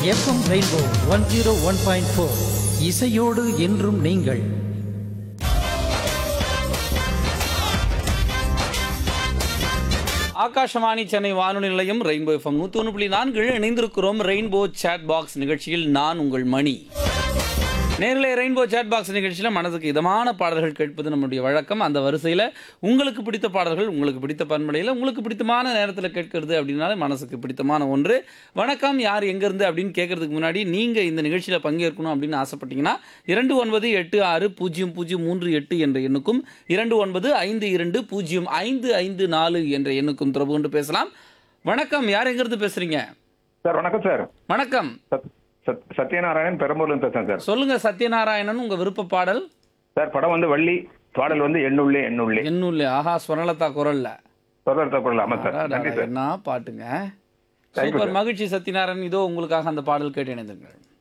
FM rainbow one zero one point four இசையோடு என்றும் நீங்கள் ஆகாஷவாணி சென்னை வானொலி நிலையம் ரெயின்போ எஃப்எம் நூற்றி ஒன்று புள்ளி நான்கு இணைந்திருக்கிறோம் ரெயின்போ சேட் பாக்ஸ் நிகழ்ச்சியில் நான் உங்கள் மணி நேரிலே ரெயின்போ சேட் பாக்ஸ் நிகழ்ச்சியில் மனதுக்கு இதமான பாடல்கள் கேட்பது நம்முடைய வழக்கம் அந்த வரிசையில் உங்களுக்கு பிடித்த பாடல்கள் உங்களுக்கு பிடித்த பண்பலையில் உங்களுக்கு பிடித்தமான நேரத்தில் கேட்கறது அப்படின்னாலே மனசுக்கு பிடித்தமான ஒன்று வணக்கம் யார் எங்கேருந்து அப்படின்னு கேட்கறதுக்கு முன்னாடி நீங்கள் இந்த நிகழ்ச்சியில் பங்கேற்கணும் அப்படின்னு ஆசைப்பட்டீங்கன்னா இரண்டு ஒன்பது எட்டு ஆறு பூஜ்ஜியம் பூஜ்ஜியம் மூன்று எட்டு என்ற எண்ணுக்கும் இரண்டு ஒன்பது ஐந்து இரண்டு பூஜ்ஜியம் ஐந்து ஐந்து நாலு என்ற எண்ணுக்கும் தொடர்பு கொண்டு பேசலாம் வணக்கம் யார் எங்கேருந்து பேசுகிறீங்க சார் வணக்கம் சார் வணக்கம் சத்- சத்- சத்யநாராயணன் பெரம்பூர்ல இருந்து பேசுறேன் சார் சொல்லுங்க சத்யநாராயணன் உங்க விருப்ப பாடல் சார் படம் வந்து வள்ளி பாடல் வந்து எண்ணுள்ளே எண்ணுள்ளே என்னுள்ள ஆஹா ஸ்வர்ணலதா குரல்ல தொடர்த்த பொருள் ஆமா சார் அடாடா, நன்றி சார் என்ன பாட்டுங்க Thank you, சூப்பர் sir. மகிழ்ச்சி சத்யநாராயணன் இதோ உங்களுக்காக அந்த பாடல் கேட்டு இணைந்துங்கள்